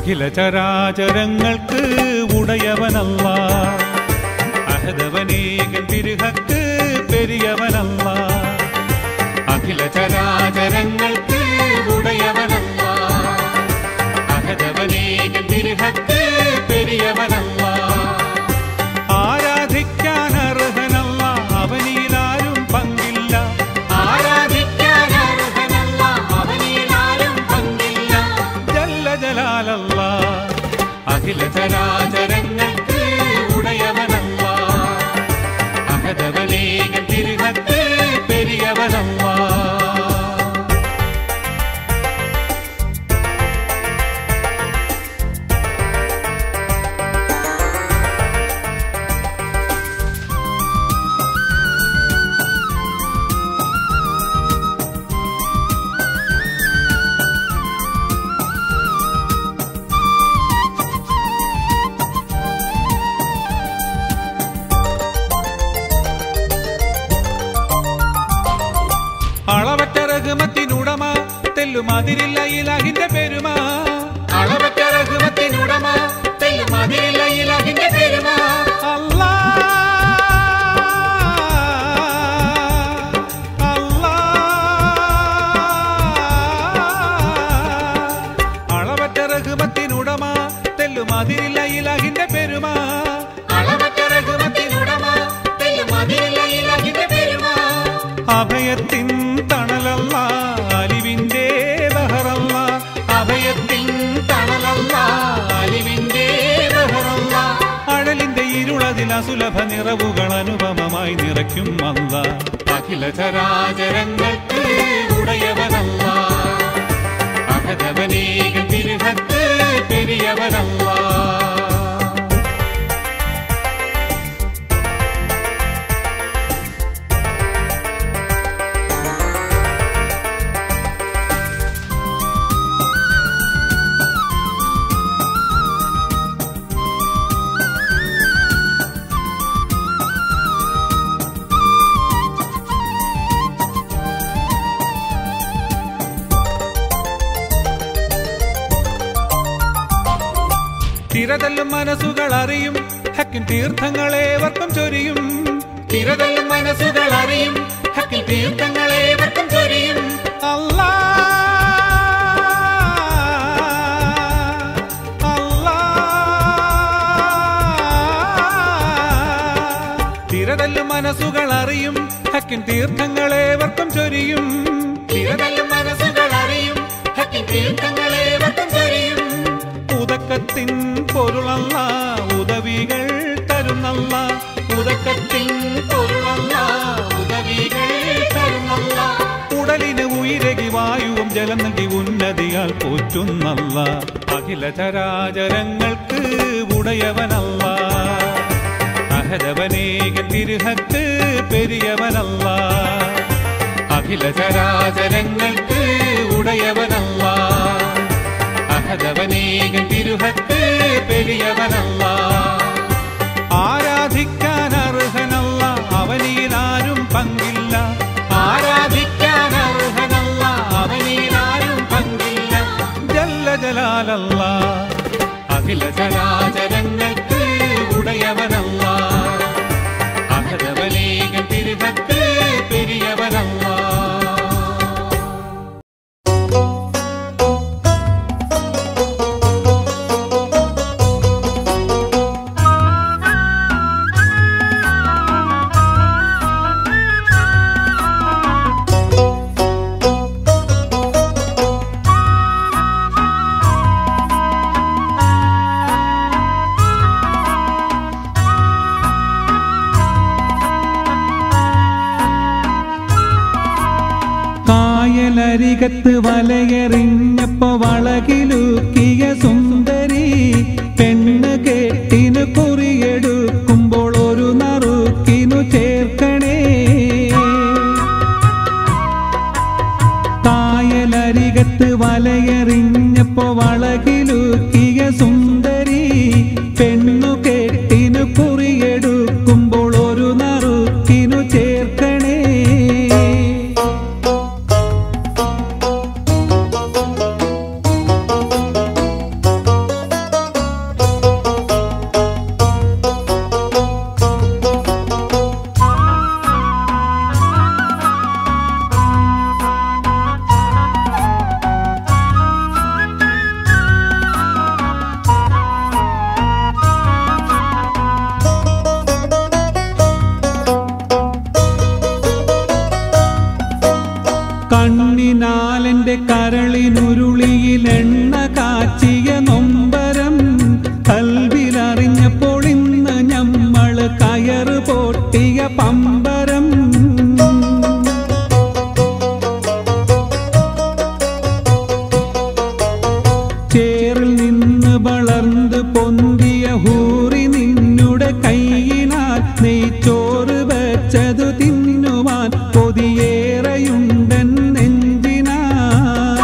അഖില ചരാചരങ്ങൾക്ക് ഉടയവനല്ല അഹദവനേകൻ തിരുഹക്ക് പെരിയവനല്ല അഖില ചരാചരങ്ങൾക്ക് ഉടയവനല്ല അഹദവനേകൻ തിരുഹക്ക് പെരിയവനല്ല ആരാധിക്കാൻ അർഹനല്ല അവനിലാരും പങ്കില്ല ആരാധിക്കാൻ അർഹനല്ല അവനിലാരും പങ്കില്ല ജല്ല ജലാലല്ല അഖില ചരാചരങ്ങൾക്ക് ഉടയവനല്ല അഹദവനേകൻ തിരുഹത്ത് പെരിയവനല്ല അളവറ്റ റഹ്മത്തിനുടമ തെല്ലുമതിരില്ല ഇലാഹിന്റെ പെരുമ അളവറ്റ റഹ്മത്തിനുടമ തെല്ലും അതിരില്ല ഇലാഹിന്റെ പെരുമ അല്ലാ അല്ലാ അളവറ്റ റഹ്മത്തിനുടമ തെല്ലുമതിരില്ല ഇലാഹിന്റെ പെരുമ അളവറ്റ റഹ്മത്തിനുടമ തെല്ലും അതിരില്ല ഇലാഹിന്റെ പെരുമ അഭയത്തിൻ തണലല്ല അലിവിന്റെ ബഹറല്ല അഭയത്തിൻ തണലല്ല അലിവിന്റെ ബഹറല്ല അഴലിന്റെ ഇരുളതിൽ അസുലഭ നിറവുകൾ അനുപമമായി നിറയ്ക്കും അല്ല അഖില ചരാചരങ്ങൾക്ക് ഉടയവനല്ല അഹദവനേകൻ തിരുഹത്ത് പെരിയവനല്ല തിരതല്ലും മനസ്സുകൾ അറിയും ഹക്കിൻ തീർത്ഥങ്ങളേവർക്കും ചൊരിയും തിരതല്ലും മനസ്സുകൾ അറിയും ഹക്കിൽ തീർത്ഥങ്ങളേവർക്കും ചൊരിയും അല്ലാ അല്ലാ തിരതല്ലും മനസ്സുകൾ അറിയും ഹക്കിൻ തീർത്ഥങ്ങളേവർക്കും ചൊരിയും തിരതല്ലും മനസ്സുകൾ അറിയും ഹക്കിൽ തീർത്ഥങ്ങളേവർക്കും ചൊരിയും ഉദക്കത്തിൻ പൊരുളല്ല ഉദവികൾ തരുന്നല്ല ഉദക്കത്തിൻ പൊരുളല്ല ഉദവികൾ തരുന്നല്ല ഉടലിന് ഉയരകി വായുവും ജലം നൽകി ഉന്നതിയാൽ പോറ്റുന്നല്ല അഖില ചരാചരങ്ങൾക്ക് ഉടയവനല്ല അഹദവനേകൻ തിരുഹത്ത് പെരിയവനല്ല അഖില ചരാചരങ്ങൾക്ക് ഉടയവനല്ല അഹദവനേകൻ തിരുഹത്ത് പെരിയവനല്ല ആരാധിക്കാൻ അർഹനല്ല അവനിലാരും പങ്കില്ല ആരാധിക്കാൻ അർഹനല്ല അവനിലാരും പങ്കില്ല ജല്ല ജലാലല്ല അഖില ചരാചരങ്ങൾക്ക് ഉടയവനല്ല അഹദവനേകൻ തിരുഹത്ത് പെരിയവനല്ല കായലരികത്ത് വലയെറിഞ്ഞപ്പോ വളകിലുക്കിയ സുന്ദരി പെണ്ണ് കെട്ടിനു കുറിയെടുക്കുമ്പോൾ ഒരു നറുക്കിനു ചേർക്കണേ കായലരികത്ത് വലയെറിഞ്ഞപ്പോ വളകിലുക്കിയ സുന്ദരി പെണ്ണു കെട്ടിനു കുറിയെടുക്കുമ്പോൾ ഒരു നറുക്കിനു ചേർക്കണേ കണ്ണിനാലെന്റെ കരളിനുരുളിയിൽ എണ്ണ കാച്ചിയ നൊമ്പരം കൽവിലറിഞ്ഞപ്പോൾ ഇന്ന് ഞമ്മള് കയറ് പൊട്ടിയ പമ്പരം ചേറിൽ നിന്ന് വളർന്ന് പൊന്തിയ ഹൂറി നിന്നുടെ കൈയിനാൽ നെയ്ച്ചോറ് വെച്ചതു തിന്നുവാൻ കൊതിയേറെയുണ്ടൻ നെഞ്ചിനാൽ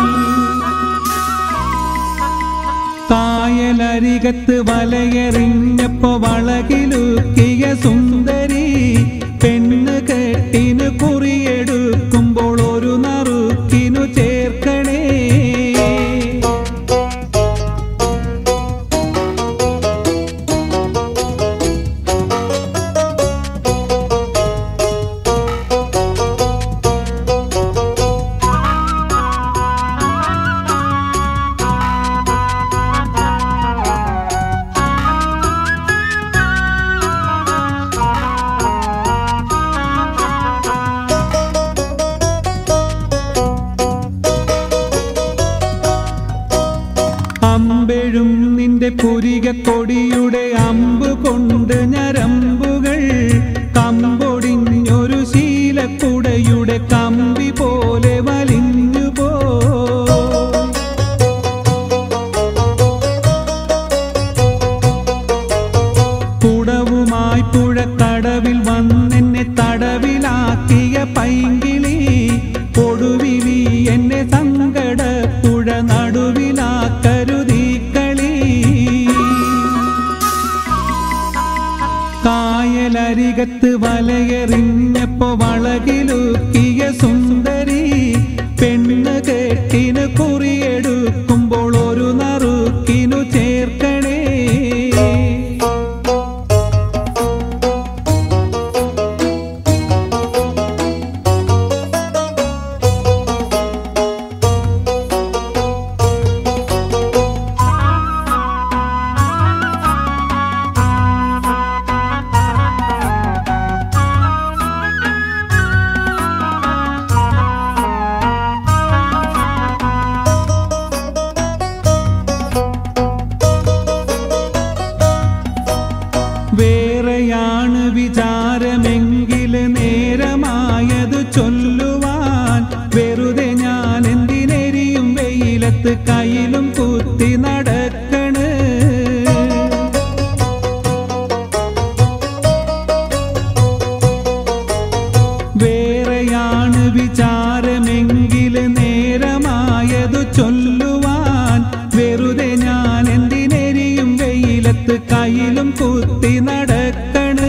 കായലരികത്ത് വലയെറിഞ്ഞപ്പോ വളകിലുക്കിയ സുന്ദരി പെണ്ണ് കെട്ടിന് കുറിയെടുക്കുമ്പോൾ ഒരു നറുക്കിനു ചേർക്കണേ അമ്പെഴും നിന്റെ പുരിക കൊടിയുടെ അമ്പ് കൊണ്ട് ഞരമ്പുകൾ കമ്പൊടിഞ്ഞൊരു ശീലക്കുടയുടെ കമ്പി പോലെ വലിഞ്ഞു പോ കുടവുമായി പുഴക്കടവിൽ വന്നെന്നെ തടവിലാക്കിയ പൈങ്കിളി കൊടുവിലി എന്നെ സങ്കട പുഴ നടുവിലാക്കരുതീ കളി കായലരികത്ത് വലയെറിഞ്ഞപ്പോ വളകിലുക്കിയ സുന്ദരി പെണ്ണ് കെട്ടിന് കുറിയെടുക്കുമ്പോൾ ഒരു നറുക്കിനു ചേർക്കണേ വേറെയാണ് വിചാരമെങ്കിൽ നേരമായത് ചൊല്ലുവാൻ വെറുതെ ഞാൻ എന്തിനെരിയും വെയിലത്ത് കയ്യിലും കുത്തി നടക്കണ് വേറെയാണ് വിചാരമെങ്കിൽ നേരമായത് ചൊല്ലുവാൻ വെറുതെ ഞാൻ എന്തിനെരിയും വെയിലത്ത് കയ്യിലും കുത്തി നടക്കണ്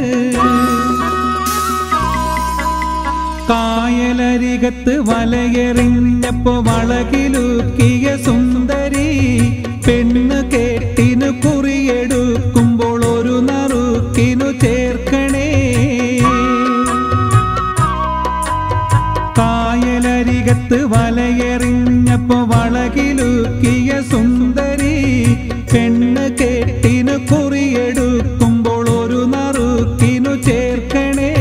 കായലരികത്ത് വലയെറിഞ്ഞപ്പോ വളകിലുക്കിയ സുന്ദരി പെണ്ണ് കേട്ടിനു കുറിയെടുക്കുമ്പോൾ ഒരു നറുക്കിനു ചേർക്കണേ കായലരികത്ത് വലയെറിഞ്ഞപ്പോ വളകിലുക്കിയ സുന്ദരി പെണ്ണ് കെട്ടിനു കുറിയെടുക്കുമ്പോൾ ഒരു നറുക്കിനു ചേർക്കണേ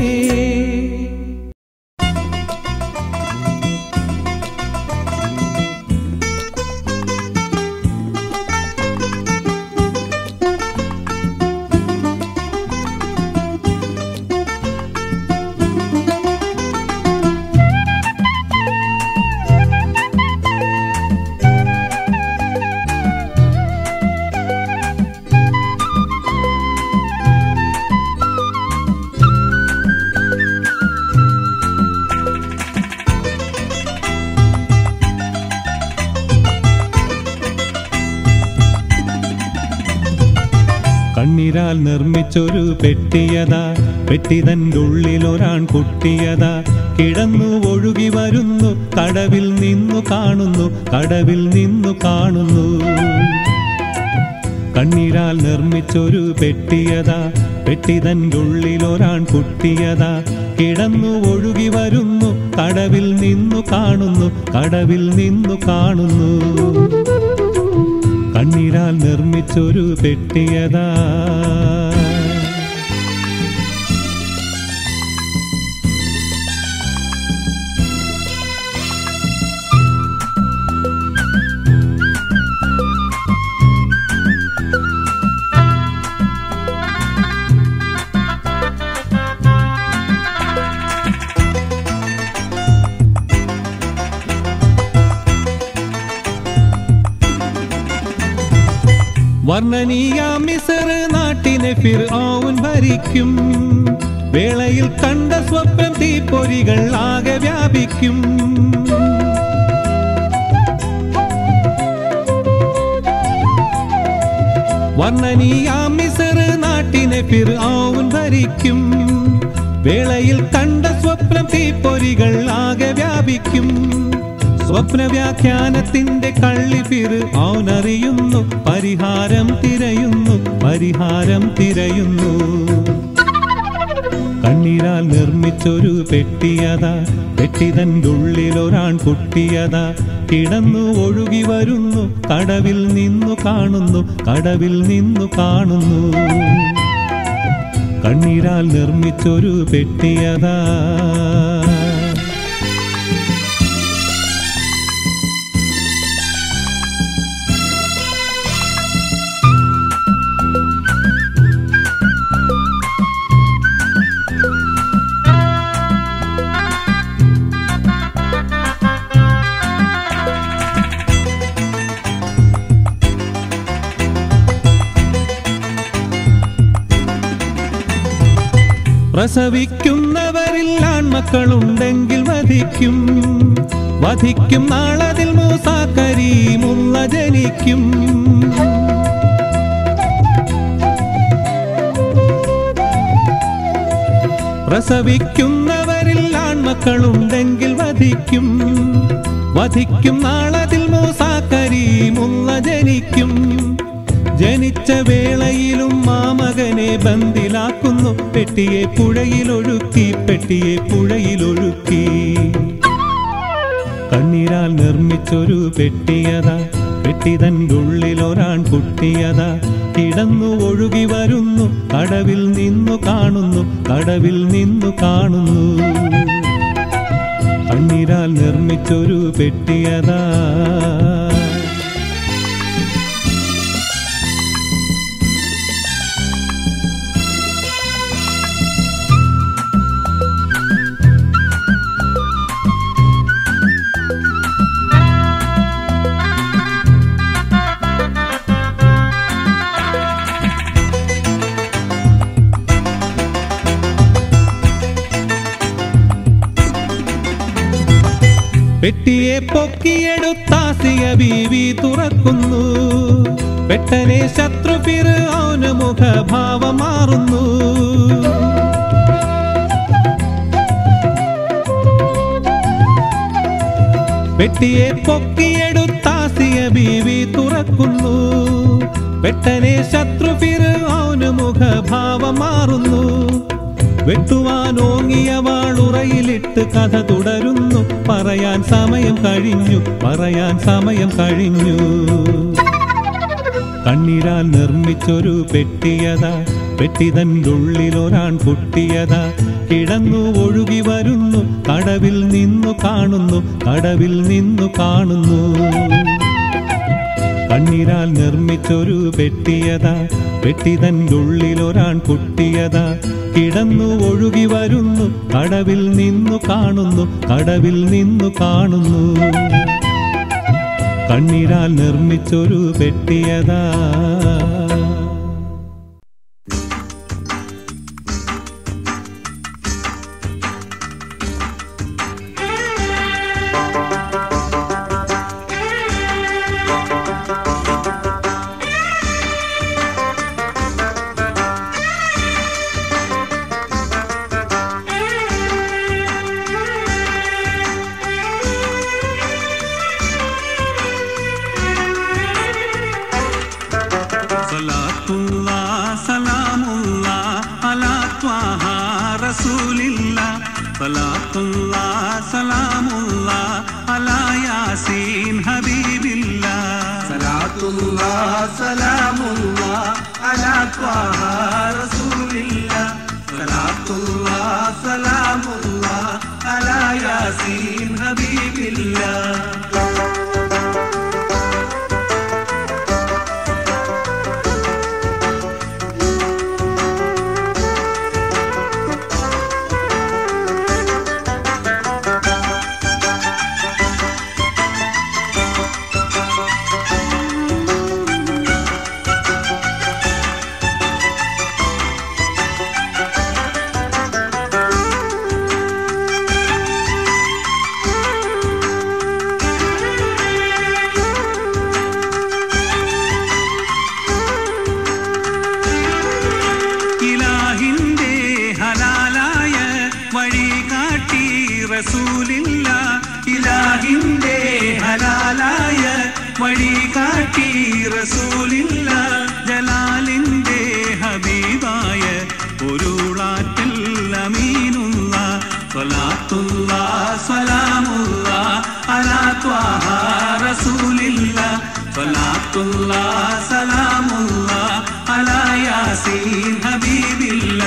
കണ്ണീരാൽ നിർമ്മിച്ചൊരു പെട്ടിയതാ പെട്ടിതൻ്റെ ഉള്ളിലൊരാൺ കുട്ടിയതാ കിടന്നു ഒഴുകി വരുന്നു കടവിൽ നിന്നു കാണുന്നു കടവിൽ നിന്നു കാണുന്നു കണ്ണീരാൽ നിർമ്മിച്ചൊരു പെട്ടിയതാ പെട്ടിതൻ്റെ ഉള്ളിലൊരാൺ കുട്ടിയതാ കിടന്നു ഒഴുകി വരുന്നു കടവിൽ നിന്നു കാണുന്നു കടവിൽ നിന്നു കാണുന്നു കണ്ണീരാൽ നിർമ്മിച്ചൊരു പെട്ടിയതാ വർണ്ണനീയാം മിസർ നാട്ടിനെ ഫിർ ഭരിക്കും വേളയിൽ കണ്ട സ്വപ്നം തീപ്പൊരികൾ ആകെ വ്യാപിക്കും വർണ്ണനീയാം മിസർ നാട്ടിനെ ഫിർ ഭരിക്കും വേളയിൽ കണ്ട സ്വപ്നം തീപ്പൊരികൾ ആകെ വ്യാപിക്കും സ്വപ്ന വ്യാഖ്യാനത്തിന്റെ കള്ളി ഫിർ ഔനറിയുന്നു പരിഹാരം തിരയുന്നു പരിഹാരം തിരയുന്നു കണ്ണീരാൽ നിർമ്മിച്ചൊരു പെട്ടിയതാ പെട്ടിതൻ്റെ ഉള്ളിൽ ഒരാൺ കുട്ടിയതാ കിടന്നു ഒഴുകി വരുന്നു കടവിൽ നിന്നു കാണുന്നു കടവിൽ നിന്നു കാണുന്നു കണ്ണീരാൽ നിർമ്മിച്ചൊരു പെട്ടിയതാ പ്രസവിക്കുന്നവരിൽ ആൺമക്കളുണ്ടെങ്കിൽ വധിക്കും വധിക്കും നാളതിൽ മൂസാക്കരീമുള്ള ജനിക്കും പ്രസവിക്കുന്നവരിൽ ആൺമക്കളുണ്ടെങ്കിൽ വധിക്കും വധിക്കും നാളതിൽ മൂസാക്കരീമുള്ള ജനിക്കും ജനിച്ച വേളയിലും മാമകനെ ബന്ദിലാക്കുന്നു പെട്ടിയെ പുഴയിലൊഴുക്കി പെട്ടിയെ പുഴയിലൊഴുക്കി കണ്ണീരാൽ നിർമ്മിച്ചൊരു പെട്ടിയതാ പെട്ടിതൻ്റെ ഉള്ളിൽ ഒരാൺ കുട്ടിയതാ കിടന്നു ഒഴുകി വരുന്നു കടവിൽ നിന്നു കാണുന്നു കടവിൽ നിന്നു കാണുന്നു കണ്ണീരാൽ നിർമ്മിച്ചൊരു പെട്ടിയതാ പെട്ടിയെ പൊക്കിയെടുത്താസിയ ബീവി തുറക്കുന്നു പെട്ടനെ ശത്രു ഫിർഔന് മുഖഭാവം മാറുന്നു പെട്ടിയെ പൊക്കിയെടുത്താസിയ ബീവി തുറക്കുന്നു പെട്ടനെ ശത്രു ഫിർഔന് മുഖഭാവം മാറുന്നു വെട്ടുവാൻ ഓങ്ങിയ വാളുറയിലിട്ട് കഥ തുടരുന്നു പറയാൻ സമയം കഴിഞ്ഞു പറയാൻ സമയം കഴിഞ്ഞു കണ്ണീരാൽ നിർമ്മിച്ചൊരു പെട്ടിയതാ പെട്ടിതൻ്റെ ഉള്ളിൽ ഒരാൺ കുട്ടിയതാ കിടന്നു ഒഴുകി വരുന്നു കടവിൽ നിന്നു കാണുന്നു കടവിൽ നിന്നു കാണുന്നു കണ്ണീരാൽ നിർമ്മിച്ചൊരു പെട്ടിയതാ പെട്ടിതൻ്റെ ഉള്ളിൽ ഒരാൺ കുട്ടിയതാ കിടന്നു ഒഴുകി വരുന്നു കടവിൽ നിന്നു കാണുന്നു കടവിൽ നിന്നു കാണുന്നു കണ്ണീരാൽ നിർമ്മിച്ചൊരു പെട്ടിയതാ സലാത്തുല്ലാ സലാമുല്ലാ അലാ ത്വാഹ റസൂലില്ലാ സലാത്തുല്ലാ സലാമുല്ലാ അലാ യാസീൻ ഹബീബില്ലാ സലാത്തുള്ള സലാമുള്ള അലാ ത്വാഹ റസൂലില്ല സലാത്തുള്ള സലാമുള്ള അലാ യാസീൻ ഹബീബില്ല റസൂലില്ല ഇലാഹിന്റെ ഹലാലായ വഴി കാട്ടി റസൂലില്ല ജലാലിന്റെ ഹബീബായ ഒരുളാറ്റിൽ അമീനുള്ള സ്വലാത്തുള്ള സലാമുള്ള അലാ ത്വാഹ റസൂലില്ല സ്വലാത്തുള്ള സലാമുള്ള അലാ യാസീൻ ഹബീബില്ല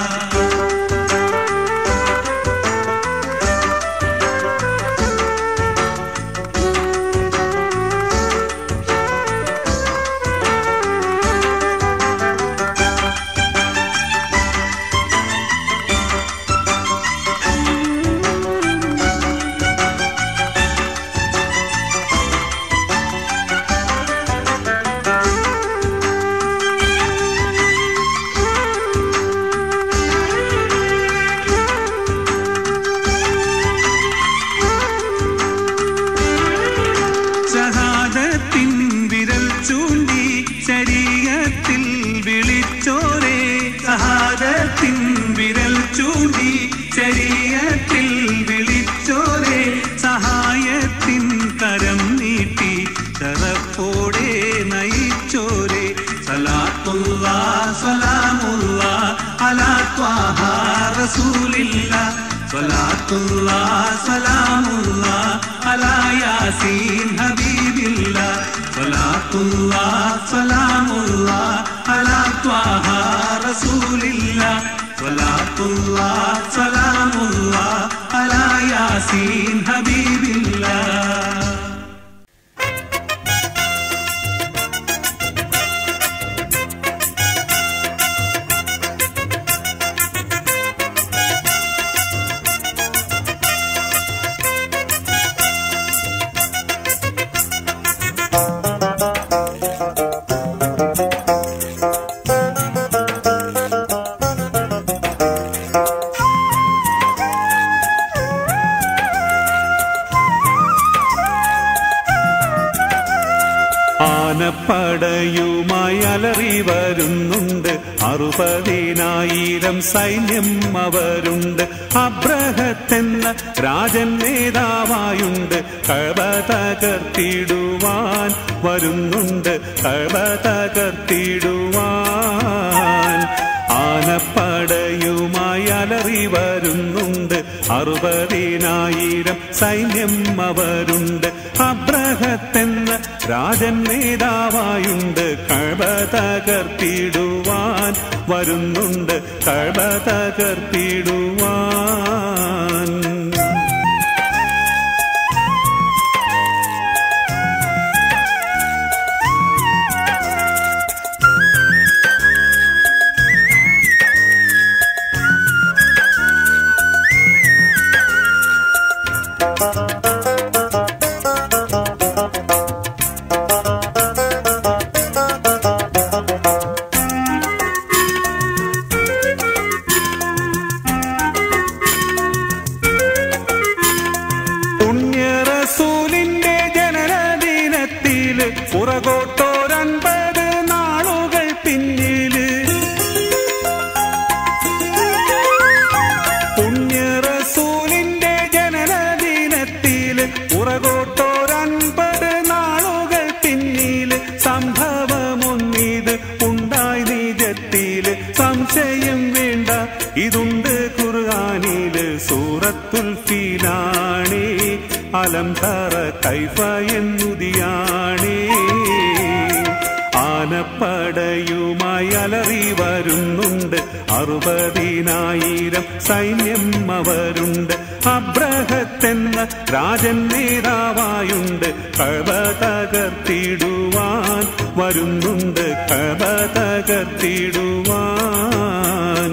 ഷഹാദത്തിൻ വിരൽ ചൂണ്ടി ശരീരത്തിൽ വിളിച്ചോരേ ഷഹാദത്തിൻ വിരൽ ചൂണ്ടി ശരീരത്തിൽ വിളിച്ചോരേ സഹായത്തിൻ കരം നീട്ടി ശരപ്പോടെ നയിച്ചോരേ സലാത്തുള്ള സലാമുള്ള അലാ ത്വാഹ റസൂലില്ല സലാത്തുള്ള സലാമുള്ള അലാ യാസീൻ ഹബീബില്ല സലാത്തുള്ള സലാമുള്ള അലാ ത്വാഹ റസൂലില്ല സലാത്തുള്ള സലാമുള്ള അലാ യാസീൻ ഹബീബില്ല ആനപ്പടയുമായി അലറി വരുന്നുണ്ട് അറുപതിനായിരം സൈന്യം അവരുണ്ട് അബ്രഹത്തെന്ന രാജൻ നേതാവായുണ്ട് കഴവ തകർത്തിടുവാൻ വരുന്നുണ്ട് കഴവ തകർത്തിടുവാൻ ആനപ്പടയുമായി അലറി വരുന്നുണ്ട് അറുപതിനായിരം സൈന്യം അവരുണ്ട് അബ്രഹത്തെന്ന രാജൻ നേതാവായുണ്ട് കഴവ തകർത്തിടുവാൻ വരുന്നുണ്ട് കഴവ തകർത്തിടുവാൻ പുണ്യറസൂലിന്റെ ജനനദിനത്തില് പുറകോട്ടോരൻപത് നാളുകൾ പിന്നില് പുണ്യറസൂലിന്റെ ജനനദിനത്തില് പുറകോട്ടോരൻപത് നാളുകൾ പിന്നില് സംഭവമൊന്നിത് ഉണ്ടായി നിജത്തില് സംശയം വേണ്ട ഇതുണ്ട് ഖുർആാനില് സൂറത്തുൽ ഫീലാണേ അലം തറ കൈഫ എന്നുതിയാണേ ആനപ്പടയുമായി അലറി വരുന്നുണ്ട് അറുപതിനായിരം സൈന്യം അവരുണ്ട് അബ്രഹത്തെന്ന രാജൻ നേതാവായുണ്ട് കഴവ തകർത്തിടുവാൻ വരുന്നുണ്ട് കഴവ തകർത്തിടുവാൻ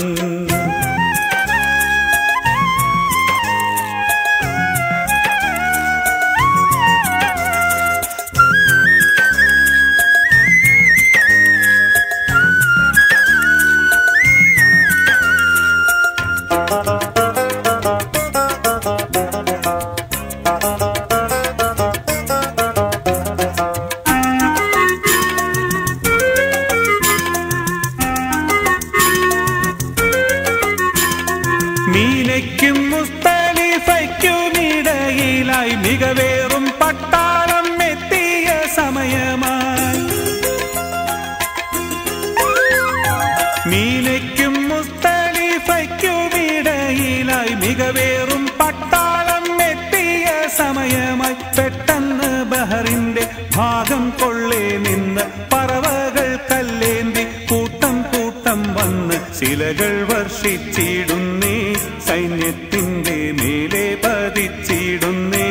പ്രണയമായി പെട്ടെന്ന് ബഹറിന്റെ ഭാഗം കൊള്ളേ നിന്ന് പറവകൾ കല്ലേന്തി കൂട്ടം കൂട്ടം വന്ന് ശിലകൾ വർഷിച്ചിടുന്നേ സൈന്യത്തിന്റെ മേലെ പതിച്ചിടുന്നേ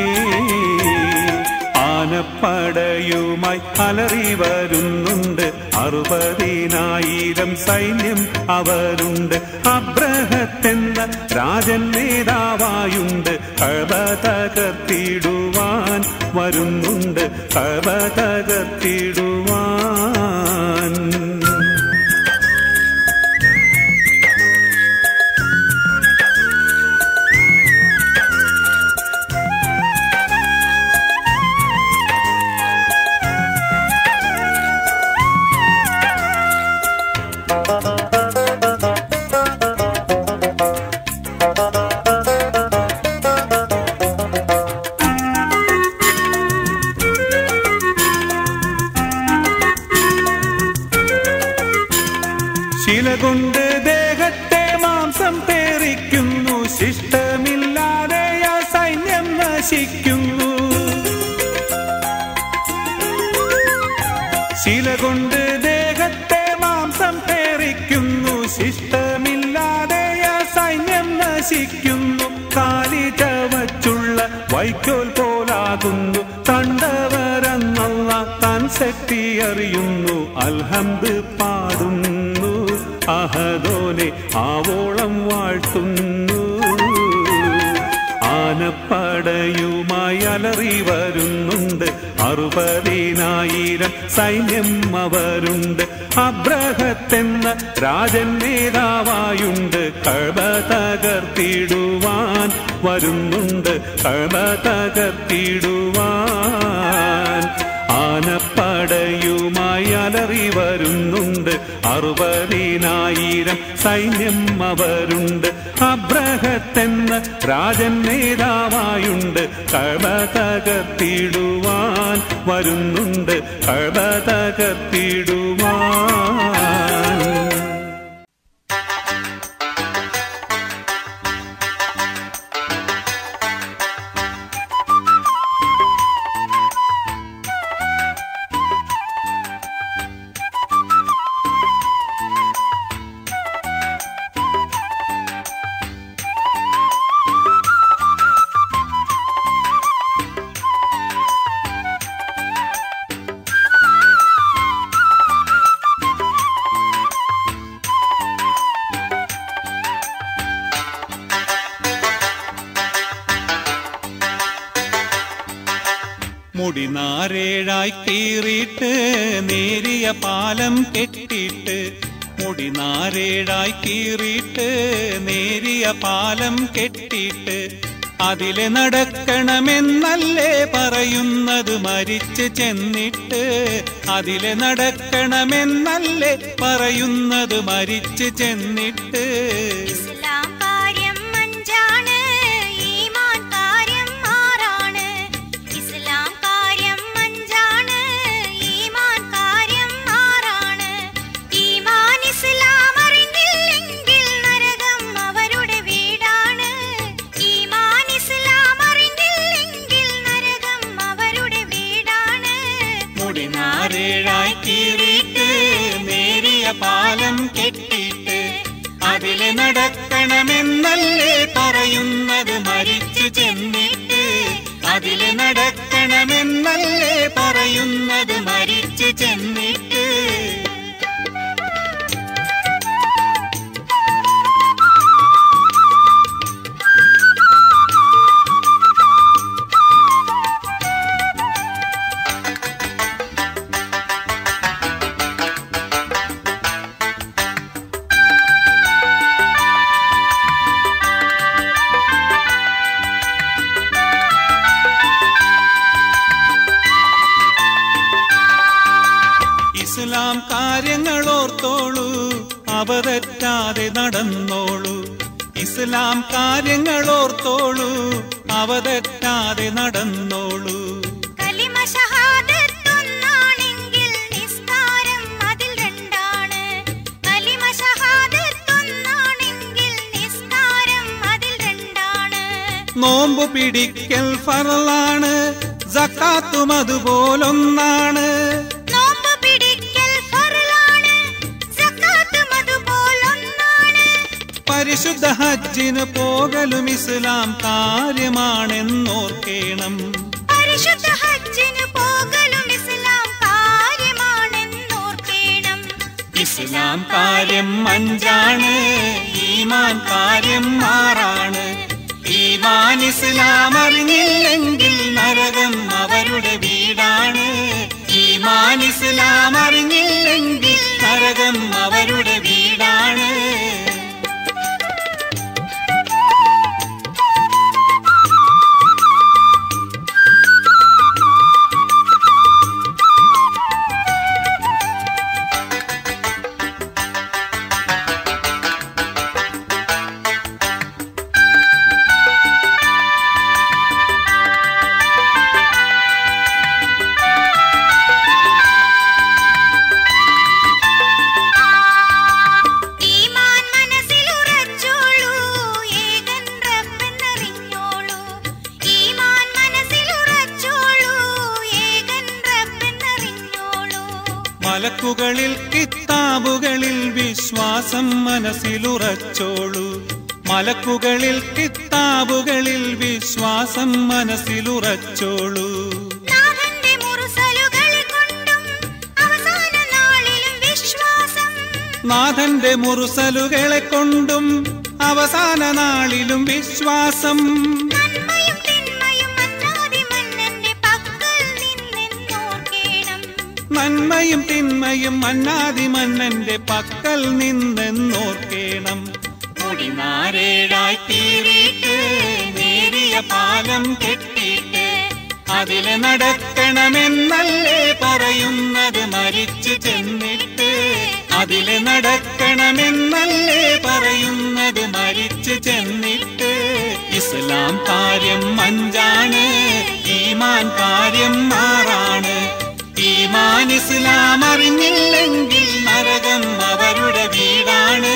ആനപ്പടയുമായി അലറി വരുന്നുണ്ട് അറുപതിനായിരം സൈന്യം അവരുണ്ട് അബ്രഹത്തെന്ന രാജൻ നേതാവായുണ്ട് കബ തകർത്തിടുവാൻ വരുന്നുണ്ട് കബ തകർത്തിടുവാൻ ശില കൊണ്ട് ദേഹത്തെ മാംസം പേറിക്കുന്നു ശിഷ്ടമില്ലാതെ ആ സൈന്യം നശിക്കുന്നു ശില കൊണ്ട് ദേഹത്തെ മാംസം പേറിക്കുന്നു ശിഷ്ടമില്ലാതെ ആ സൈന്യം നശിക്കുന്നു കാലി ചവച്ചുള്ള വൈക്കോൽ പോലാകുന്നു കണ്ടവരെന്നുള്ള താൻ ശക്തി അറിയുന്നു അൽഹംദ് പാടുന്നു അഹദോനെ ആവോളം വാഴ്ത്തുന്നു ആനപ്പടയുമായി അലറി വരുന്നുണ്ട് അറുപതിനായിരം സൈന്യം അവരുണ്ട് അബ്രഹത്തെന്ന രാജൻ നേതാവായുണ്ട് കഴ തകർത്തിടുവാൻ വരുന്നുണ്ട് കഴ തകർത്തിടുവാൻ ആനപ്പടയുമായി അലറി വരുന്നുണ്ട് അറുപതിനായിരം സൈന്യം അവരുണ്ട് അബ്രഹത്തെന്ന രാജൻ നേതാവായുണ്ട് കഴ തകർത്തിടുവാൻ വരുന്നുണ്ട് കഴ തകർത്തിടുവാൻ മുടിനാരേഴായി കീറിയിട്ട് നേരിയ പാലം കെട്ടിയിട്ട് മുടിനാരേഴായി കീറിയിട്ട് നേരിയ പാലം കെട്ടിയിട്ട് അതിലെ നടക്കണമെന്നല്ലേ പറയുന്നത് മരിച്ച് ചെന്നിട്ട് അതിലെ നടക്കണമെന്നല്ലേ പറയുന്നത് മരിച്ച് ചെന്നിട്ട് ഇസ്ലാം കാര്യം അഞ്ചാണ് ഈമാൻ കാര്യം ആറാണ് ഇസ്ലാം കാര്യം അഞ്ചാണ് ഈമാൻ കാര്യം ആറാണ് ഈമാൻ ഇസ്ലാം അറിഞ്ഞില്ലെങ്കിൽ നരകം അവരുടെ വീടാണ് ഈമാൻ ഇസ്ലാം അറിഞ്ഞില്ലെങ്കിൽ നരകം അവരുടെ വീടാണ് മുടിനാരേഴായി കീറിയിട്ട് നേരിയ പാലം കെട്ടിയിട്ട് അതിലെ നടക്കണമെന്നല്ലേ പറയുന്നത് മരിച്ചു ചെന്നിട്ട് അതിലെ നടക്കണമെന്നല്ലേ പറയുന്നത് മരിച്ചു ചെന്നിട്ട് ഇസ്ലാം കാര്യങ്ങൾ ഓർത്തോളൂ അവതെറ്റാതെ നടന്നോളൂ ഇസ്ലാം കാര്യങ്ങൾ ഓർത്തോളൂ അവതെറ്റാതെ നടന്നോളൂ കലിമ ഷഹാദത്തൊന്നാണെങ്കിൽ നിസ്കാരം അതിൽ രണ്ടാണ് കലിമ ഷഹാദത്തൊന്നാണെങ്കിൽ നിസ്കാരം അതിൽ രണ്ടാണ് നോമ്പു പിടിക്കൽ ഫറലാണ് സക്കാത്തും അതുപോലൊന്നാണ് നോമ്പ് പിടിക്കൽ ഫറലാണ് സക്കാത്തും അതുപോലൊന്നാണ് പരിശുദ്ധ ഹജ്ജിന് പോകലും ഇസ്ലാം കാര്യമാണെന്നോർക്കേണം പരിശുദ്ധ ഹജ്ജിന് പോകലും ഇസ്ലാം കാര്യമാണെന്നോർക്കേണം ഇസ്ലാം കാര്യം അഞ്ചാണ് ഈമാൻ കാര്യം ആറാണ് ഈമാൻ ഇസ്ലാം അറിഞ്ഞില്ലെങ്കിൽ നരകം അവരുടെ വീടാണ് ഈമാൻ ഇസ്ലാം അറിഞ്ഞില്ലെങ്കിൽ നരകം അവരുടെ വീടാണ് ഈമാൻ മനസ്സിലുറച്ചോളൂ ഏകൻ റബ്ബെന്നറിഞ്ഞോളൂ ഈമാൻ മനസ്സിലുറച്ചോളൂ ഏകൻ റബ്ബെന്നറിഞ്ഞോളൂ മലക്കുകളിൽ കിത്താബുകളിൽ വിശ്വാസം മനസ്സിലുറച്ചോളൂ മലക്കുകളിൽ കിത്താബുകളിൽ വിശ്വാസം മനസ്സിലുറച്ചോളൂ നാഥന്റെ മുറുസലുകളെ കൊണ്ടും അവസാന നാളിലും വിശ്വാസം നാഥന്റെ മുറുസലുകളെ കൊണ്ടും അവസാന നാളിലും വിശ്വാസം നന്മയും തിന്മയും അന്നാദി മന്നന്റെ പക്കൽ നിന്നെന്നോർക്കേണം നന്മയും തിന്മയും മന്നാതി മന്നന്റെ പക്കൽ നിന്നെന്നോർക്കേണം മുടിനാരേടായി തീറിയിട്ട് നേരിയ പാലം കെട്ടിയിട്ട് അതില് നടക്കണമെന്നല്ലേ പറയുന്നത് മരിച്ചു ചെന്നിട്ട് അതില് നടക്കണമെന്നല്ലേ പറയുന്നത് മരിച്ചു ചെന്നിട്ട് ഇസ്ലാം കാര്യം അഞ്ചാണ് ഈമാൻ കാര്യം ആറാണ് ഈമാൻ ഇസ്ലാം അറിഞ്ഞില്ലെങ്കിൽ നരകം അവരുടെ വീടാണ്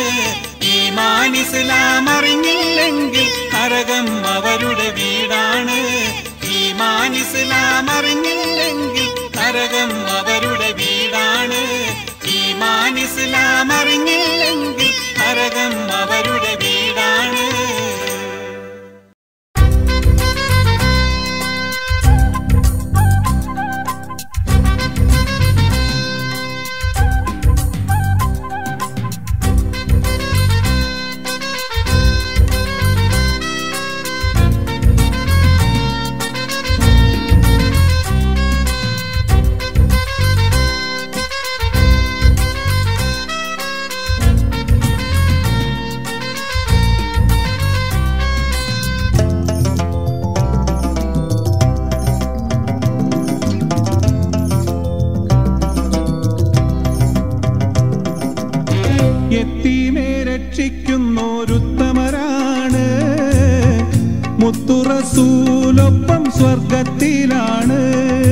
ഈമാൻ ഇസ്ലാം അറിഞ്ഞില്ലെങ്കിൽ നരകം അവരുടെ വീടാണ് ഈമാൻ ഇസ്ലാം അറിഞ്ഞില്ലെങ്കിൽ നരകം അവരുടെ വീടാണ് ഈമാൻ ഇസ്ലാം അറിഞ്ഞില്ലെങ്കിൽ നരകം അവരുടെ വീടാണ് എത്തീമേ രക്ഷിക്കുന്നോരുത്തമരാണ് മുത്തുറസൂലൊപ്പം സ്വർഗത്തിലാണ്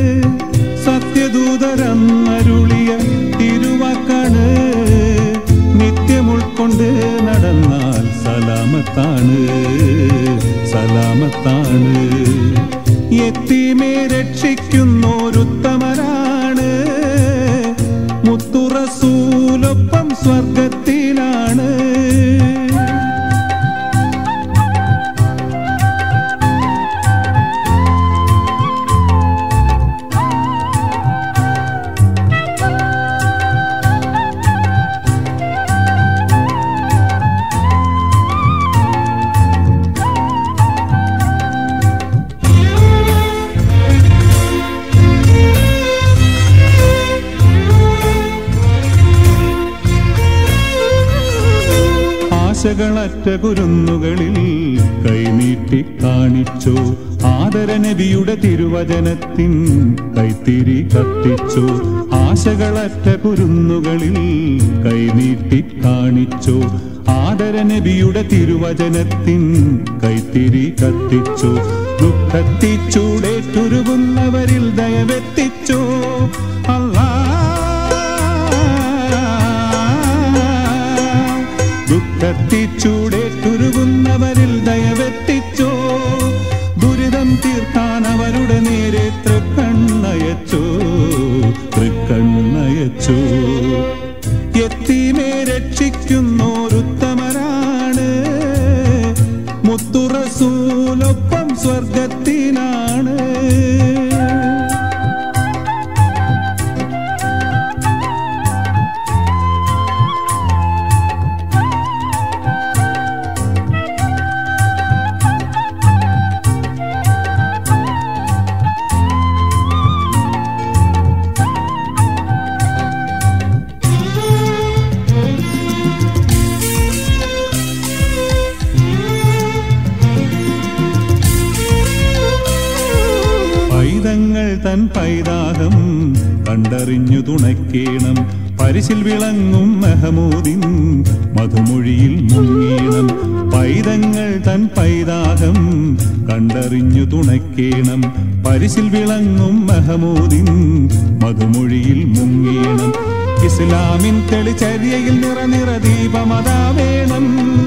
സത്യദൂതരന്നരുളിയ തിരുവാക്കാണ് നിത്യം ഉൾക്കൊണ്ട് നടന്നാൽ സലാമത്താണ് സലാമത്താണ് എത്തീമേ രക്ഷിക്കുന്നോരുത്തമരാണ് മുത്തുറസൂലൊപ്പം സ്വർഗത്തിലാണ് ആശകളറ്റ കുരുന്നുകളിൽ കൈനീട്ടി കാണിച്ചു ആദരനബിയുടെ തിരുവചനത്തിൻ കൈത്തിരി കത്തിച്ചു ആശകളറ്റ കുരുന്നുകളിൽ കൈനീട്ടി കാണിച്ചു ആദരനബിയുടെ തിരുവചനത്തിൻ കൈത്തിരി കത്തിച്ചു ദുഃഖത്തിച്ചൂടേറ്റുരുകുന്നവരിൽ ദയവെത്തിച്ചു അല്ലാ ദുഃഖത്തിച്ചൂടെ തുരുകുന്നവരിൽ ദയവെത്തിച്ചോ അവരുടെ നേരെ തൃക്കണ്ണയച്ചോ തൃക്കണ്ണയച്ചോ എത്തിമേ രക്ഷിക്കുന്നോരുത്തമരാണ് മുത്തുറസൂലൊപ്പം സ്വർഗത്തിനാണ് പൈതങ്ങൾ തൻ പൈതാഹം കണ്ടറിഞ്ഞു തുണയ്ക്കേണം പരിശിൽ വിളങ്ങും മെഹമൂദിൻ മധുമൊഴിയിൽ മുങ്ങീണം പൈതങ്ങൾ തൻ പൈതാഹം കണ്ടറിഞ്ഞു തുണയ്ക്കേണം പരിശിൽ വിളങ്ങും മെഹമൂദിൻ മധുമൊഴിയിൽ മുങ്ങീണം ഇസ്ലാമിൻ തെളിചര്യയിൽ നിറ നിറ ദീപമതാ വേണം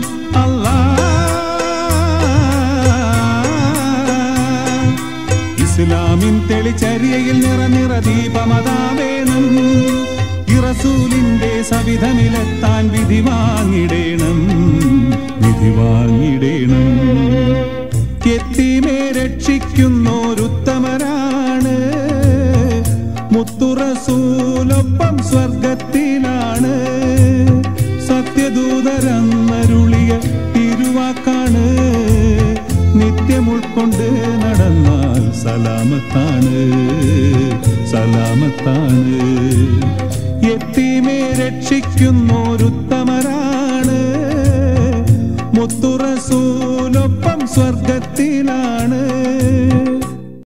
അല്ലാ ഇസ്ലാമിൻ തെളിച്ചര്യയിൽ നിറ നിറ ദീപമതാ വേണം ഇറസൂലിന്റെ സവിധമിലെത്താൻ വിധി വാങ്ങിടേണം വിധി വാങ്ങിടേണം എത്തിമേ രക്ഷിക്കുന്നോരുത്തമരാണ് മുത്തുറസൂലൊപ്പം സ്വർഗത്തിലാണ് സത്യദൂതരന്നരുളിയ തിരുവാക്കാണ് നിത്യം ഉൾക്കൊണ്ട് നടന്നാൽ സലാമത്താണ് സലാമത്താണ് എത്തിമേ രക്ഷിക്കുന്നോരുത്തമരാണ് മുത്തുറസൂലൊപ്പം സ്വർഗത്തിലാണ്